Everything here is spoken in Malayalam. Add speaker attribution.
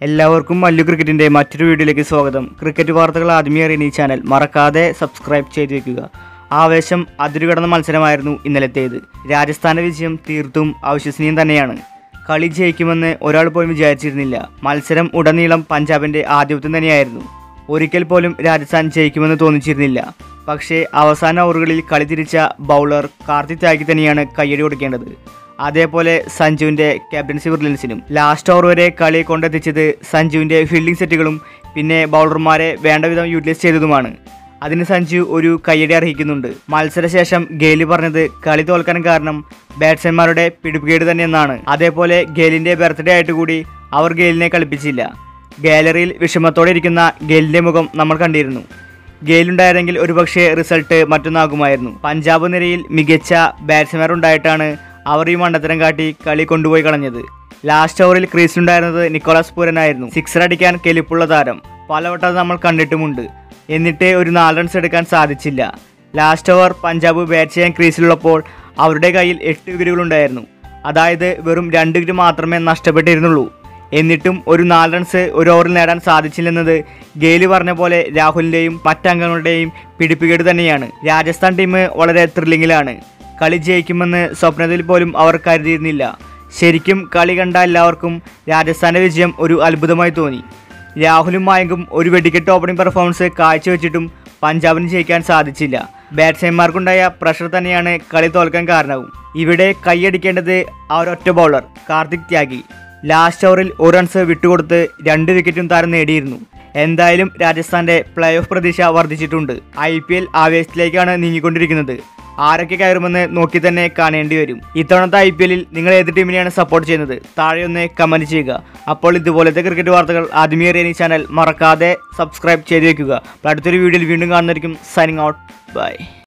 Speaker 1: എല്ലാവർക്കും മല്ലു ക്രിക്കറ്റിൻ്റെ മറ്റൊരു വീഡിയോയിലേക്ക് സ്വാഗതം ക്രിക്കറ്റ് വാർത്തകൾ ആദ്യമേ അറിയുന്ന ഈ ചാനൽ മറക്കാതെ സബ്സ്ക്രൈബ് ചെയ്ത് വെക്കുക ആവേശം അതിരുകടന്ന മത്സരമായിരുന്നു ഇന്നലത്തേത് രാജസ്ഥാന്റെ വിജയം തീർത്തും അവിശ്വസനീയം തന്നെയാണ് കളി ജയിക്കുമെന്ന് ഒരാൾ പോലും വിചാരിച്ചിരുന്നില്ല മത്സരം ഉടനീളം പഞ്ചാബിൻ്റെ ആധിപത്യം തന്നെയായിരുന്നു ഒരിക്കൽ പോലും രാജസ്ഥാൻ ജയിക്കുമെന്ന് തോന്നിച്ചിരുന്നില്ല പക്ഷേ അവസാന ഓവറുകളിൽ കളി തിരിച്ച ബൗളർ കാർത്തിക് ത്യാഗി തന്നെയാണ് കയ്യടി കൊടുക്കേണ്ടത് അതേപോലെ സഞ്ജുവിൻ്റെ ക്യാപ്റ്റൻസി ബ്രില്യൻസിനും ലാസ്റ്റ് ഓവർ വരെ കളി കൊണ്ടെത്തിച്ചത് സഞ്ജുവിൻ്റെ ഫീൽഡിംഗ് സെറ്റുകളും പിന്നെ ബൗളർമാരെ വേണ്ട വിധം യൂട്ടിലൈസ് ചെയ്തതുമാണ് അതിന് സഞ്ജു ഒരു കയ്യടി അർഹിക്കുന്നുണ്ട് മത്സരശേഷം ഗെയില് പറഞ്ഞത് കളി തോൽക്കാൻ കാരണം ബാറ്റ്സ്മാൻമാരുടെ പിടിപ്പുകേട് തന്നെയെന്നാണ് അതേപോലെ ഗെയിലിൻ്റെ ബർത്ത്ഡേ ആയിട്ട് കൂടി അവർ ഗെയിലിനെ കളിപ്പിച്ചില്ല ഗാലറിയിൽ വിഷമത്തോടെ ഇരിക്കുന്ന ഗെയിലിൻ്റെ മുഖം നമ്മൾ കണ്ടിരുന്നു ഗെയിലുണ്ടായിരുന്നെങ്കിൽ ഒരുപക്ഷെ റിസൾട്ട് മറ്റൊന്നാകുമായിരുന്നു പഞ്ചാബ് നിരയിൽ മികച്ച ബാറ്റ്സ്മാൻ ഉണ്ടായിട്ടാണ് അവർ ഈ മണ്ടത്തരം കാട്ടി കളി കൊണ്ടുപോയി കളഞ്ഞത് ലാസ്റ്റ് ഓവറിൽ ക്രീസിലുണ്ടായിരുന്നത് നിക്കോളാസ് പൂരനായിരുന്നു സിക്സർ അടിക്കാൻ കെലിപ്പുള്ള താരം പലവട്ടം അത് നമ്മൾ കണ്ടിട്ടുമുണ്ട് എന്നിട്ട് ഒരു നാല് റൺസ് എടുക്കാൻ സാധിച്ചില്ല ലാസ്റ്റ് ഓവർ പഞ്ചാബ് ബാറ്റ് ചെയ്യാൻ ക്രീസിലുള്ളപ്പോൾ അവരുടെ കയ്യിൽ എട്ട് വിക്കറ്റുകളുണ്ടായിരുന്നു അതായത് വെറും രണ്ട് വിക്കറ്റ് മാത്രമേ നഷ്ടപ്പെട്ടിരുന്നുള്ളൂ എന്നിട്ടും ഒരു നാല് റൺസ് ഒരു ഓവറിൽ നേടാൻ സാധിച്ചില്ലെന്നത് ഗെയില് പറഞ്ഞ പോലെ രാഹുലിൻ്റെയും മറ്റംഗങ്ങളുടെയും പിടിപ്പുകേട് തന്നെയാണ് രാജസ്ഥാൻ ടീം വളരെ ത്രില്ലിങ്ങിലാണ് കളി ജയിക്കുമെന്ന് സ്വപ്നത്തിൽ പോലും അവർ കരുതിയിരുന്നില്ല ശരിക്കും കളി കണ്ട എല്ലാവർക്കും രാജസ്ഥാൻ്റെ വിജയം ഒരു അത്ഭുതമായി തോന്നി രാഹുലും മായങ്കും ഒരു വെടിക്കെട്ട് ഓപ്പണിംഗ് പെർഫോമൻസ് കാഴ്ചവെച്ചിട്ടും പഞ്ചാബിന് ജയിക്കാൻ സാധിച്ചില്ല ബാറ്റ്സ്മാൻമാർക്കുണ്ടായ പ്രഷർ തന്നെയാണ് കളി തോൽക്കാൻ കാരണവും ഇവിടെ കൈയടിക്കേണ്ടത് ആ ഒരൊറ്റ ബൗളർ കാർത്തിക് ത്യാഗി ലാസ്റ്റ് ഓവറിൽ ഒരു റൺസ് വിട്ടുകൊടുത്ത് രണ്ട് വിക്കറ്റും താരം നേടിയിരുന്നു എന്തായാലും രാജസ്ഥാന്റെ പ്ലേ ഓഫ് പ്രതീക്ഷ വർദ്ധിച്ചിട്ടുണ്ട് ഐ പി എൽ ആവേശത്തിലേക്കാണ് നീങ്ങിക്കൊണ്ടിരിക്കുന്നത് ആരൊക്കെ കയറുമെന്ന് നോക്കി തന്നെ കാണേണ്ടി വരും ഇത്തവണത്തെ ഐ പി എല്ലിൽ നിങ്ങൾ ഏത് ടീമിനെയാണ് സപ്പോർട്ട് ചെയ്യുന്നത് താഴെ ഒന്ന് കമൻറ്റ് ചെയ്യുക അപ്പോൾ ഇതുപോലത്തെ ക്രിക്കറ്റ് വാർത്തകൾ ആദ്യമേ അറിയാൻ ഈ ചാനൽ മറക്കാതെ സബ്സ്ക്രൈബ് ചെയ്ത് വെക്കുക അപ്പോൾ അടുത്തൊരു വീഡിയോയിൽ വീണ്ടും കാണുന്നതായിരിക്കും സൈനിങ് ഔട്ട് ബൈ